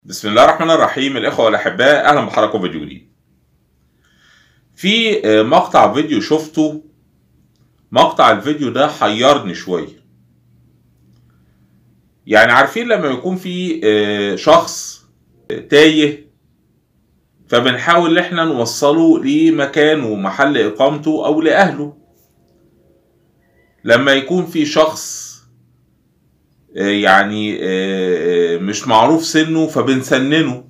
بسم الله الرحمن الرحيم الإخوة والأحباء أهلا بحضراتكم فيديو جديد. في آه، مقطع فيديو شفته مقطع الفيديو ده حيرني شوية. يعني عارفين لما يكون في آه، شخص تايه فبنحاول ان احنا نوصله لمكانه ومحل اقامته او لاهله. لما يكون في شخص آه، يعني آه، آه، مش معروف سنه فبنسننه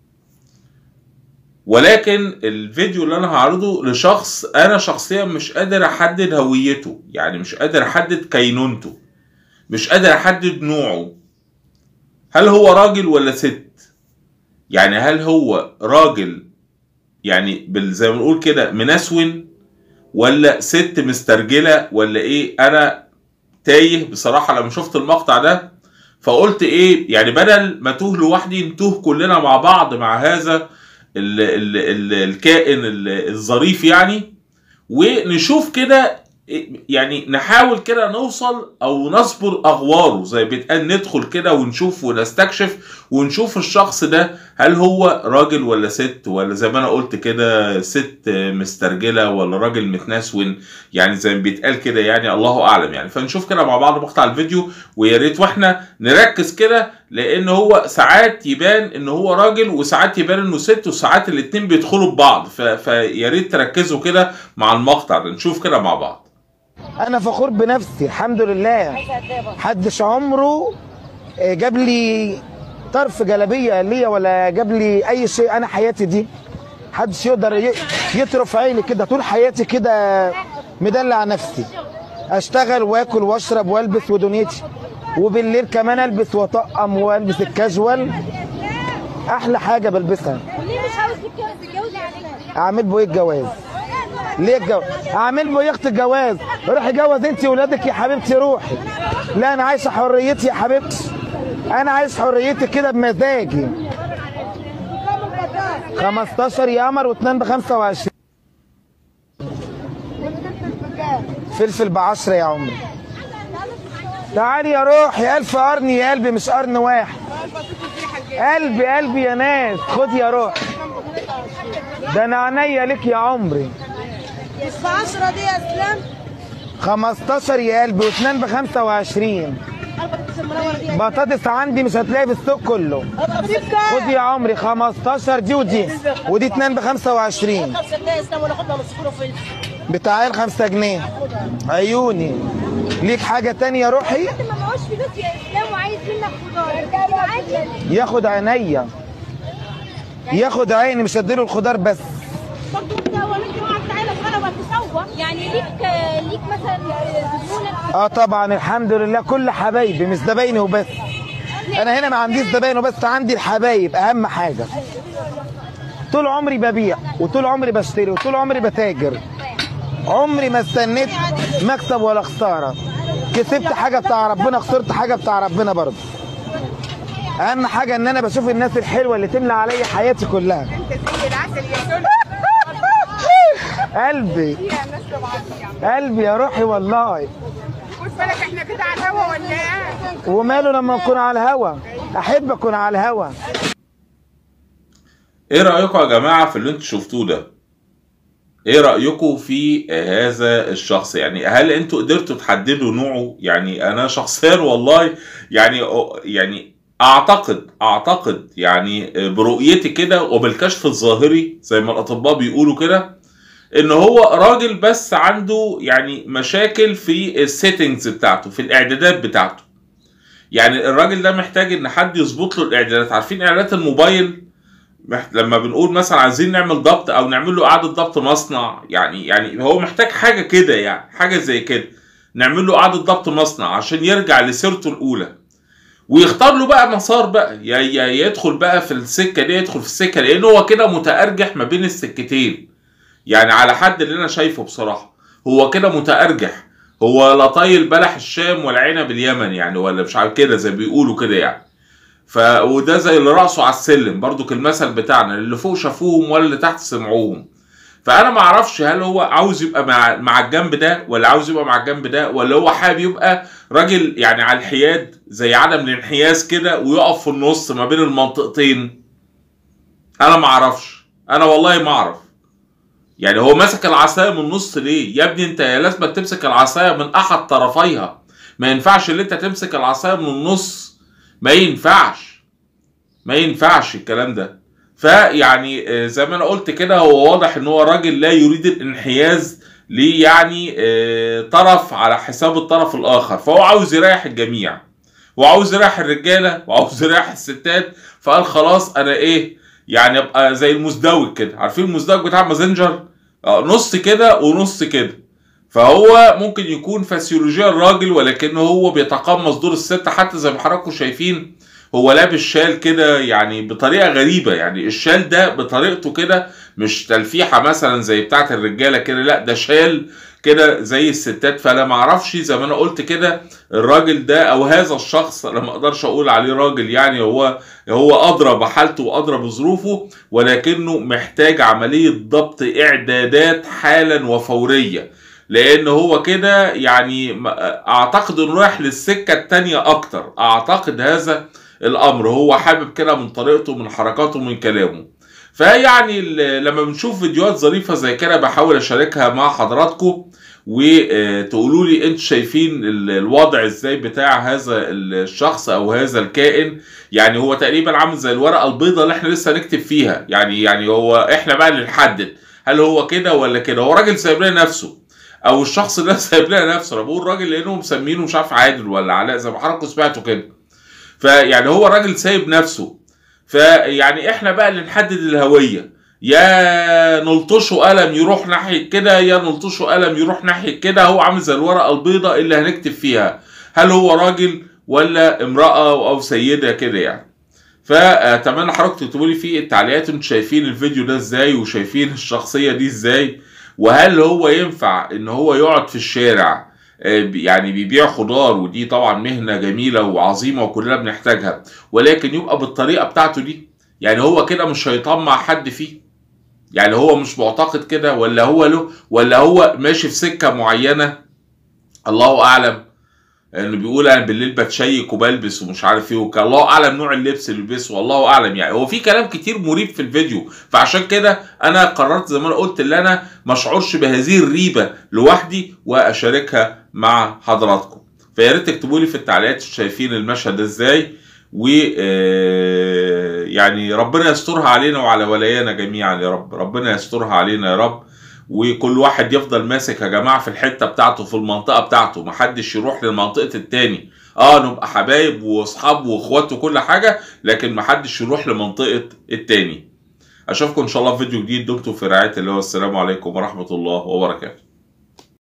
ولكن الفيديو اللي انا هعرضه لشخص انا شخصيا مش قادر احدد هويته يعني مش قادر احدد كينونته مش قادر احدد نوعه هل هو راجل ولا ست يعني هل هو راجل يعني بال- زي ما بنقول كده منسون ولا ست مسترجله ولا ايه انا تايه بصراحه لما شفت المقطع ده فقلت ايه يعني بدل ما توه لوحدي نتوه كلنا مع بعض مع هذا ال ال ال الكائن ال- الظريف يعني ونشوف كده إيه- يعني نحاول كده نوصل او نصبر اغواره زي بيتقال ندخل كده ونشوف ونستكشف ونشوف الشخص ده هل هو راجل ولا ست ولا زي ما انا قلت كده ست مسترجله ولا راجل متنسون يعني زي ما بيتقال كده يعني الله اعلم يعني فنشوف كده مع بعض مقطع الفيديو ويا ريت واحنا نركز كده لان هو ساعات يبان ان هو راجل وساعات يبان انه ست وساعات الاتنين بيدخلوا ببعض ف- فيا ريت تركزوا كده مع المقطع ده نشوف كده مع بعض انا فخور بنفسي الحمد لله حدش عمره آه، جاب لي طرف جلابيه ليا ولا جاب لي اي شيء انا حياتي دي حدش يقدر ي- يطرف عيني كده طول حياتي كده مدلع نفسي اشتغل واكل واشرب والبس ودنيتي وبالليل كمان البس واطقم والبس الكاجوال احلى حاجه بلبسها ليه مش عاوز تتجوز تتجوز يعني اعمل بويه الجواز ليه الجواز اعمل بويه الجواز روحي جوز انت ولادك يا حبيبتي روحي لا انا عايشه حريتي يا حبيبتي انا عايش حريتي كده بمزاجي 15 يا قمر واثنين ب 25 فلفل ب 10 يا عمري تعالي يا روحي الف قرن يا قلبي مش قرن واحد قلبي قلبي يا ناس خد يا روح ده انا عينيا لك يا عمري مش ب 10 دي يا اسلام 15 يا قلبي واثنين ب 25 بطاطس عندي مش هتلاقي في السوق كله خد يا عمري 15 دي ودي ودي اتنين ب 25 خمسة جنيه يا اسلام ولا خدنا نص كيلو فلفل بتاعين 5 جنيه عيوني ليك حاجة تانية روحي ما معهوش فلوس يا اسلام وعايز منك خضار معاك ياخد عينيا ياخد عيني مش هديله الخضار بس برضه انت هو انت معك تعالى صغيره وهتسوق يعني ليك ليك مثلا زبونه اه طبعا الحمد لله كل حبايبي مش زبايني وبس انا هنا ما عنديش زباين وبس عندي الحبايب اهم حاجه طول عمري ببيع وطول عمري بشتري وطول عمري بتاجر عمري ما استنيت مكسب ولا خساره كسبت حاجه بتاع ربنا خسرت حاجه بتاع ربنا برضه اهم حاجه ان انا بشوف الناس الحلوه اللي تملى عليا حياتي كلها قلبي قلبي يا روحي والله خد بالك احنا كده على الهوا ولا ايه؟ وماله لما اكون على الهوا احب اكون على الهوا ايه رايكم يا جماعه في اللي انتوا شفتوه ده ايه رايكم في هذا الشخص يعني هل انتوا قدرتوا تحددوا نوعه يعني انا شخصيا والله يعني يعني اعتقد اعتقد يعني برؤيتي كده وبالكشف الظاهري زي ما الاطباء بيقولوا كده ان هو راجل بس عنده يعني مشاكل في السيتنجز بتاعته في الاعدادات بتاعته يعني الراجل ده محتاج ان حد يظبط له الاعدادات عارفين اعدادات الموبايل مح- لما بنقول مثلا عايزين نعمل ضبط او نعمل له اعاده ضبط مصنع يعني يعني هو محتاج حاجه كده يعني حاجه زي كده نعمل له اعاده ضبط مصنع عشان يرجع لسيرته الاولى ويختار له بقى مسار بقى يا يا يدخل بقى في السكه دي يدخل في السكه لان هو كده متارجح ما بين السكتين يعني على حد اللي انا شايفه بصراحه هو كده متارجح هو لا طايل بلح الشام ولا عنب اليمن يعني ولا مش عارف كده زي بيقولوا كده يعني ف وده زي اللي راسه على السلم برضو المثل بتاعنا اللي فوق شافوهم ولا اللي تحت سمعوهم فانا ما اعرفش هل هو عاوز يبقى مع مع الجنب ده ولا عاوز يبقى مع الجنب ده ولا هو حابب يبقى راجل يعني على الحياد زي عدم الانحياز كده ويقف في النص ما بين المنطقتين انا ما اعرفش انا والله ما اعرف يعني هو مسك العصايه من النص ليه يا ابني انت لازم تمسك العصايه من احد طرفيها ما ينفعش ان انت تمسك العصايه من النص ما ينفعش ما ينفعش الكلام ده فيعني آه، زي ما انا قلت كده هو واضح ان هو راجل لا يريد الانحياز ليه يعني آه، طرف على حساب الطرف الاخر فهو عاوز يريح الجميع وعاوز يريح الرجاله وعاوز يريح الستات فقال خلاص انا ايه يعني ابقى زي المزدوج كده عارفين المزدوج بتاع مازنجر آه، نص كده ونص كده فهو ممكن يكون فسيولوجيا الراجل ولكنه هو بيتقمص دور الست حتى زي ما حضراتكم شايفين هو لابس شال كده يعني بطريقه غريبه يعني الشال ده بطريقته كده مش تلفيحه مثلا زي بتاعه الرجاله كده لا ده شال كده زي الستات فانا ما اعرفش زي ما انا قلت كده الراجل ده او هذا الشخص انا ما اقدرش اقول عليه راجل يعني هو هو ادرى بحالته وادرى بظروفه ولكنه محتاج عمليه ضبط اعدادات حالا وفوريه لان هو كده يعني م- اعتقد انه رايح للسكه التانيه اكتر اعتقد هذا الامر هو حابب كده من طريقته من حركاته من كلامه فيعني ال- لما بنشوف فيديوهات ظريفه زي كده بحاول اشاركها مع حضراتكم وتقولوا لي انتوا شايفين ال- الوضع ازاي بتاع هذا الشخص او هذا الكائن يعني هو تقريبا عامل زي الورقه البيضاء اللي احنا لسه هنكتب فيها يعني يعني هو احنا بقى اللي نحدد هل هو كده ولا كده هو راجل سايب لنا نفسه او الشخص ده سايب لنا نفسه انا بقول راجل لانه مسمينه مش عارف عادل ولا علاء زي ما حضراتكم سمعتوا كده فيعني هو راجل سايب نفسه فيعني احنا بقى اللي نحدد الهويه يا نلطشه قلم يروح ناحيه كده يا نلطشه قلم يروح ناحيه كده هو عامل زي الورقه البيضاء اللي هنكتب فيها هل هو راجل ولا امراه او سيده كده يعني فاتمنى حضرتك تكتبوا لي في التعليقات انتوا شايفين الفيديو ده ازاي وشايفين الشخصيه دي ازاي وهل هو ينفع ان هو يقعد في الشارع آه، يعني بيبيع خضار ودي طبعا مهنه جميله وعظيمه وكلنا بنحتاجها ولكن يبقى بالطريقه بتاعته دي يعني هو كده مش هيطمع حد فيه يعني هو مش معتقد كده ولا هو له ولا هو ماشي في سكه معينه الله اعلم انه بيقول انا بالليل بتشيك وبلبس ومش عارف ايه وكان الله اعلم نوع اللبس اللي بيلبسه والله اعلم يعني هو في كلام كتير مريب في الفيديو فعشان كده انا قررت زي ما انا قلت ان انا ما اشعرش بهذه الريبه لوحدي واشاركها مع حضراتكم فيا ريت تكتبوا لي في التعليقات شايفين المشهد ده ازاي و آه، يعني ربنا يسترها علينا وعلى ولايانا جميعا يا رب ربنا يسترها علينا يا رب وكل واحد يفضل ماسك يا جماعه في الحته بتاعته في المنطقه بتاعته محدش يروح للمنطقه التاني اه نبقى حبايب واصحاب واخوات وكل حاجه لكن محدش يروح لمنطقه التاني اشوفكم ان شاء الله في فيديو جديد دمتم في رعايه الله والسلام عليكم ورحمه الله وبركاته